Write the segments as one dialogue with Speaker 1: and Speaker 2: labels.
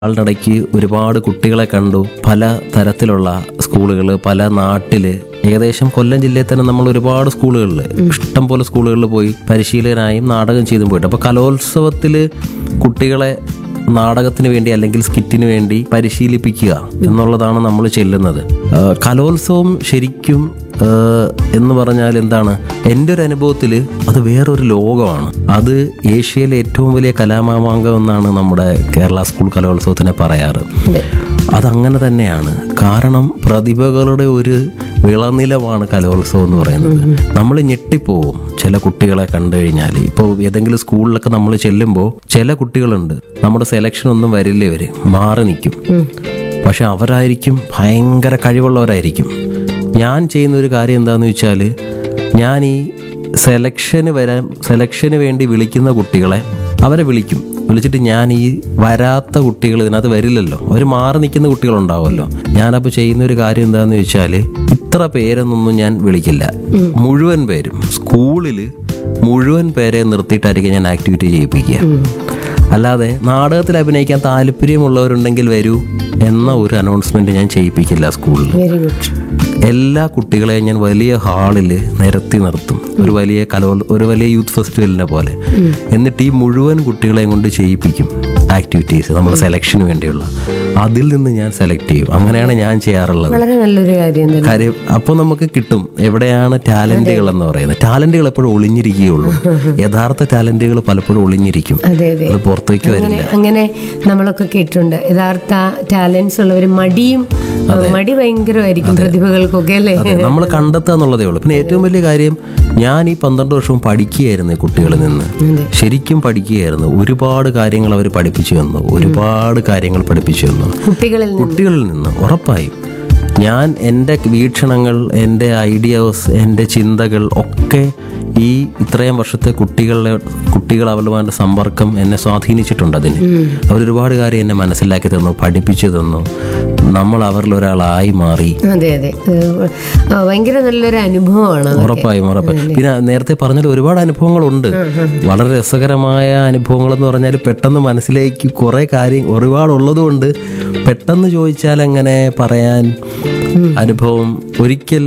Speaker 1: ആളുടെ ഇടയ്ക്ക് ഒരുപാട് കുട്ടികളെ കണ്ടു പല തരത്തിലുള്ള സ്കൂളുകൾ പല നാട്ടില് ഏകദേശം കൊല്ലം ജില്ലയിൽ തന്നെ നമ്മൾ ഒരുപാട് സ്കൂളുകളിൽ ഇഷ്ടം പോലെ സ്കൂളുകളിൽ പോയി പരിശീലകനായും നാടകം ചെയ്തും പോയിട്ട് അപ്പോൾ കലോത്സവത്തിൽ കുട്ടികളെ നാടകത്തിന് വേണ്ടി അല്ലെങ്കിൽ സ്കിറ്റിന് വേണ്ടി പരിശീലിപ്പിക്കുക എന്നുള്ളതാണ് നമ്മൾ ചെല്ലുന്നത് ആ, കലോത്സവം ശരിക്കും ആ, എന്ന് പറഞ്ഞാൽ എന്താണ് എൻ്റെ ഒരു അനുഭവത്തിൽ അത് വേറൊരു ലോകമാണ് അത് ഏഷ്യയിലെ ഏറ്റവും വലിയ കലാമാമാങ്കം എന്നാണ് നമ്മുടെ കേരള സ്കൂൾ കലോത്സവത്തിനെ പറയാറ് അതങ്ങനെ തന്നെയാണ് കാരണം പ്രതിഭകളുടെ ഒരു വിളനിലമാണ് കലോത്സവം എന്ന് പറയുന്നത് നമ്മൾ ഞെട്ടിപ്പോവും ചില കുട്ടികളെ കണ്ടു കഴിഞ്ഞാൽ ഇപ്പോൾ ഏതെങ്കിലും സ്കൂളിലൊക്കെ നമ്മൾ ചെല്ലുമ്പോൾ ചില കുട്ടികളുണ്ട് നമ്മുടെ സെലക്ഷൻ ഒന്നും വരില്ല ഇവര് മാറി നിൽക്കും പക്ഷെ അവരായിരിക്കും ഭയങ്കര കഴിവുള്ളവരായിരിക്കും ഞാൻ ചെയ്യുന്ന ഒരു കാര്യം എന്താണെന്ന് വെച്ചാൽ ഞാൻ ഈ സെലക്ഷന് വരാൻ സെലക്ഷന് വേണ്ടി വിളിക്കുന്ന കുട്ടികളെ അവരെ വിളിക്കും വിളിച്ചിട്ട് ഞാൻ ഈ വരാത്ത കുട്ടികൾ ഇതിനകത്ത് വരില്ലല്ലോ അവർ മാറി നിൽക്കുന്ന കുട്ടികളുണ്ടാവുമല്ലോ ഞാനപ്പോൾ ചെയ്യുന്ന ഒരു കാര്യം എന്താണെന്ന് വെച്ചാൽ ഇത്ര പേരൊന്നും ഞാൻ വിളിക്കില്ല മുഴുവൻ പേരും സ്കൂളിൽ മുഴുവൻ പേരെ നിർത്തിയിട്ടായിരിക്കും ഞാൻ ആക്ടിവിറ്റി ചെയ്യിപ്പിക്കുക അല്ലാതെ നാടകത്തിൽ അഭിനയിക്കാൻ താല്പര്യമുള്ളവരുണ്ടെങ്കിൽ വരൂ എന്ന ഒരു അനൗൺസ്മെന്റ് ഞാൻ ചെയ്യിപ്പിക്കില്ല സ്കൂളിൽ
Speaker 2: വെരി ഗുഡ്
Speaker 1: എല്ലാ കുട്ടികളെയും ഞാൻ വലിയ ഹാളിൽ നിരത്തി നിർത്തും ഒരു വലിയ കലോ ഒരു വലിയ യൂത്ത് ഫെസ്റ്റിവലിനെ പോലെ എന്നിട്ട് ഈ മുഴുവൻ കുട്ടികളെയും കൊണ്ട് ചെയ്യിപ്പിക്കും ആക്ടിവിറ്റീസ് നമ്മുടെ സെലക്ഷന് വേണ്ടിയുള്ള അതിൽ നിന്ന് ഞാൻ സെലക്ട് ചെയ്യും അങ്ങനെയാണ് ഞാൻ ചെയ്യാറുള്ളത്
Speaker 2: വളരെ നല്ലൊരു കാര്യം തന്നെ
Speaker 1: കാര്യം അപ്പോൾ നമുക്ക് കിട്ടും എവിടെയാണ് ടാലന്റുകൾ എന്ന് പറയുന്നത് ടാലന്റുകൾ എപ്പോഴും ഒളിഞ്ഞിരിക്കുകയുള്ളൂ യഥാർത്ഥ ടാലന്റുകൾ പലപ്പോഴും ഒളിഞ്ഞിരിക്കും
Speaker 2: അതെ അതെ
Speaker 1: അത് പുറത്തേക്ക് വരില്ല
Speaker 2: അങ്ങനെ അങ്ങനെ നമ്മളൊക്കെ കേട്ടിട്ടുണ്ട് യഥാർത്ഥ ടാലൻസ് ഉള്ളവർ മടിയും മടി ഭയങ്കരമായിരിക്കും പ്രതിഭകൾക്കൊക്കെ അല്ലേ
Speaker 1: നമ്മൾ കണ്ടെത്തുക എന്നുള്ളതേ ഉള്ളൂ പിന്നെ ഏറ്റവും വലിയ കാര്യം ഞാൻ ഈ പന്ത്രണ്ട് വർഷവും പഠിക്കുകയായിരുന്നു ഈ കുട്ടികളിൽ നിന്ന്
Speaker 2: അതെ.
Speaker 1: ശരിക്കും പഠിക്കുകയായിരുന്നു ഒരുപാട് കാര്യങ്ങൾ അവർ പഠിപ്പിച്ചു തന്നു ഒരുപാട് കാര്യങ്ങൾ പഠിപ്പിച്ചു തന്നു
Speaker 2: കുട്ടികളിൽ നിന്ന്
Speaker 1: കുട്ടികളിൽ നിന്ന് ഉറപ്പായും ഞാൻ എൻ്റെ വീക്ഷണങ്ങൾ എൻ്റെ ഐഡിയാസ് എൻ്റെ ചിന്തകൾ ഒക്കെ ഈ ഇത്രയും വർഷത്തെ കുട്ടികളുടെ കുട്ടികൾ അവരുമായിട്ട് സമ്പർക്കം എന്നെ സ്വാധീനിച്ചിട്ടുണ്ട് അതിന് അവരൊരുപാട് കാര്യം എന്നെ മനസ്സിലാക്കി തന്നു പഠിപ്പിച്ചു തന്നു നമ്മൾ അവരിൽ ഒരാളായി മാറി
Speaker 2: അതെ അതെ ഏഹ്, ആ, ഭയങ്കര നല്ലൊരു അനുഭവമാണ് അതൊക്കെ.
Speaker 1: ഉറപ്പായും ഉറപ്പായും പിന്നെ നേരത്തെ പറഞ്ഞാൽ ഒരുപാട് അനുഭവങ്ങളുണ്ട് വളരെ രസകരമായ അനുഭവങ്ങൾ എന്ന് പറഞ്ഞാൽ പെട്ടെന്ന് മനസ്സിലേക്ക് കുറെ കാര്യം ഒരുപാട് ഉള്ളതുകൊണ്ട് പെട്ടെന്ന് ചോദിച്ചാൽ അങ്ങനെ പറയാൻ അനുഭവം ഒരിക്കൽ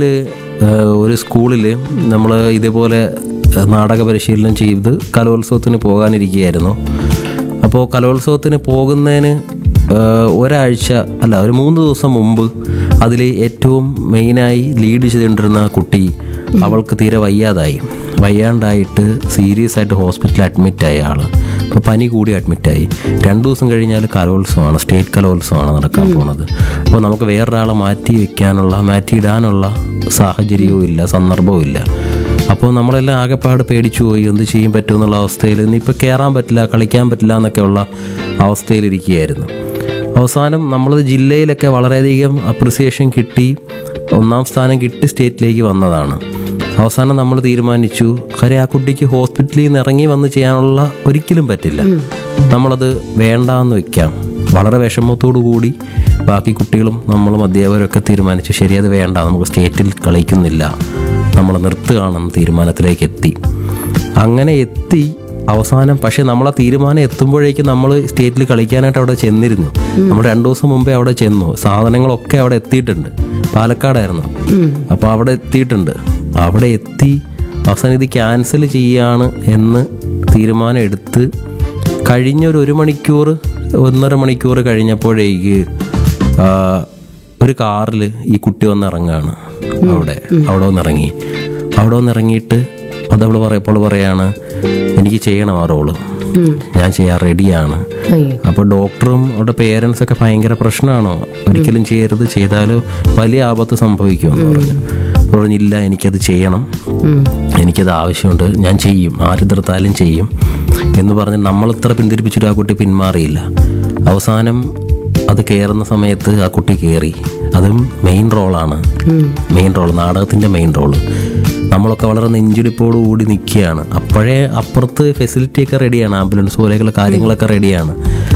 Speaker 1: ഒരു സ്കൂളിൽ നമ്മൾ ഇതേപോലെ ഏഹ്, നാടക പരിശീലനം ചെയ്ത് കലോത്സവത്തിന് പോകാനിരിക്കുകയായിരുന്നു അപ്പോൾ കലോത്സവത്തിന് പോകുന്നതിന് ഏഹ്, ഒരാഴ്ച അല്ല ഒരു മൂന്ന് ദിവസം മുമ്പ് അതിൽ ഏറ്റവും മെയിനായി ലീഡ് ചെയ്തുകൊണ്ടിരുന്ന കുട്ടി അവൾക്ക് തീരെ വയ്യാതായി വയ്യാണ്ടായിട്ട് സീരിയസ് ആയിട്ട് ഹോസ്പിറ്റലിൽ അഡ്മിറ്റായ ആള് അപ്പോൾ പനി കൂടി അഡ്മിറ്റായി രണ്ടു ദിവസം കഴിഞ്ഞാൽ കലോത്സവമാണ് സ്റ്റേറ്റ് കലോത്സവമാണ് നടക്കാൻ പോകുന്നത് അപ്പോൾ നമുക്ക് വേറൊരാളെ മാറ്റി വെക്കാനുള്ള മാറ്റിയിടാനുള്ള സാഹചര്യവും ഇല്ല സന്ദർഭവും ഇല്ല അപ്പോൾ നമ്മളെല്ലാം ആകെപ്പാട് പേടിച്ചു പോയി എന്ത് ചെയ്യാൻ പറ്റും എന്നുള്ള അവസ്ഥയിൽ ഇനിയിപ്പോൾ കയറാൻ പറ്റില്ല കളിക്കാൻ പറ്റില്ല എന്നൊക്കെയുള്ള അവസ്ഥയിലിരിക്കുകയായിരുന്നു അവസാനം നമ്മളത് ജില്ലയിലൊക്കെ വളരെയധികം അപ്രിസിയേഷൻ കിട്ടി ഒന്നാം സ്ഥാനം കിട്ടി സ്റ്റേറ്റിലേക്ക് വന്നതാണ് അവസാനം നമ്മൾ തീരുമാനിച്ചു കാര്യം ആ കുട്ടിക്ക് ഹോസ്പിറ്റലിൽ നിന്ന് ഇറങ്ങി വന്ന് ചെയ്യാനുള്ള ഒരിക്കലും പറ്റില്ല നമ്മളത് വേണ്ടാന്ന് വെക്കാം വളരെ വിഷമത്തോടു കൂടി ബാക്കി കുട്ടികളും നമ്മളും അധ്യാപകരൊക്കെ തീരുമാനിച്ചു ശരി അത് വേണ്ട നമുക്ക് സ്റ്റേറ്റിൽ കളിക്കുന്നില്ല നമ്മൾ നിർത്തുകയാണെന്ന് തീരുമാനത്തിലേക്ക് എത്തി അങ്ങനെ എത്തി അവസാനം പക്ഷെ നമ്മൾ ആ തീരുമാനം എത്തുമ്പോഴേക്കും നമ്മൾ സ്റ്റേറ്റിൽ കളിക്കാനായിട്ട് അവിടെ ചെന്നിരുന്നു നമ്മൾ രണ്ടു ദിവസം മുമ്പേ അവിടെ ചെന്നു സാധനങ്ങളൊക്കെ അവിടെ എത്തിയിട്ടുണ്ട് പാലക്കാടായിരുന്നു അപ്പോൾ അവിടെ എത്തിയിട്ടുണ്ട് അവിടെ എത്തി അവസാനം ഇത് ക്യാൻസൽ ചെയ്യാണ് എന്ന് തീരുമാനം എടുത്ത് കഴിഞ്ഞ ഒരു ഒരു മണിക്കൂർ ഒന്നര മണിക്കൂർ കഴിഞ്ഞപ്പോഴേക്ക് ആ, ഒരു കാറിൽ ഈ കുട്ടി വന്ന് ഇറങ്ങാണ് അവിടെ അവിടെ വന്ന് ഇറങ്ങി അവിടെ വന്ന് ഇറങ്ങിയിട്ട് അതവള് പറയപ്പോൾ പറയാണ് എനിക്ക് ചെയ്യണം ആ റോള് ഞാൻ ചെയ്യാൻ റെഡിയാണ്
Speaker 2: അയ്യോ
Speaker 1: അപ്പോൾ ഡോക്ടറും അവരുടെ പേരൻസ് ഒക്കെ ഭയങ്കര പ്രശ്നമാണോ ഒരിക്കലും ചെയ്യരുത് ചെയ്താൽ വലിയ ആപത്ത് സംഭവിക്കുമെന്ന് പറഞ്ഞു അപ്പോൾ പറഞ്ഞില്ല എനിക്കത് ചെയ്യണം എനിക്കത് ആവശ്യമുണ്ട് ഞാൻ ചെയ്യും ആരുദ്രത്താലും ചെയ്യും എന്ന് പറഞ്ഞ് നമ്മൾ ഇത്ര പിന്തിരിപ്പിച്ചിട്ട് ആ കുട്ടി പിന്മാറിയില്ല അവസാനം അത് കയറുന്ന സമയത്ത് ആ കുട്ടി കയറി അതും മെയിൻ റോളാണ് മെയിൻ റോൾ നാടകത്തിൻ്റെ മെയിൻ റോള് നമ്മളൊക്കെ വളരെ നെഞ്ചിടിപ്പോട് കൂടി നിൽക്കുകയാണ് അപ്പോഴേ അപ്പുറത്ത് ഫെസിലിറ്റിയൊക്കെ റെഡിയാണ് ആംബുലൻസ് പോലെയുള്ള കാര്യങ്ങളൊക്കെ റെഡിയാണ്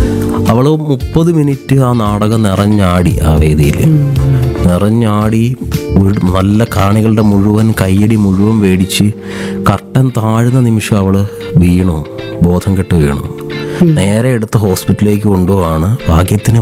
Speaker 1: അവള് മുപ്പത് മിനിറ്റ് ആ നാടകം നിറഞ്ഞാടി ആ വേദിയിൽ നിറഞ്ഞാടി ഒരു നല്ല കാണികളുടെ മുഴുവൻ കയ്യടി മുഴുവൻ മേടിച്ച് കർട്ടൻ താഴുന്ന നിമിഷം അവള് വീണു ബോധം കെട്ട് വീണു നേരെ എടുത്ത് ഹോസ്പിറ്റലിലേക്ക് കൊണ്ടുപോവാണ് ഭാഗ്യത്തിന്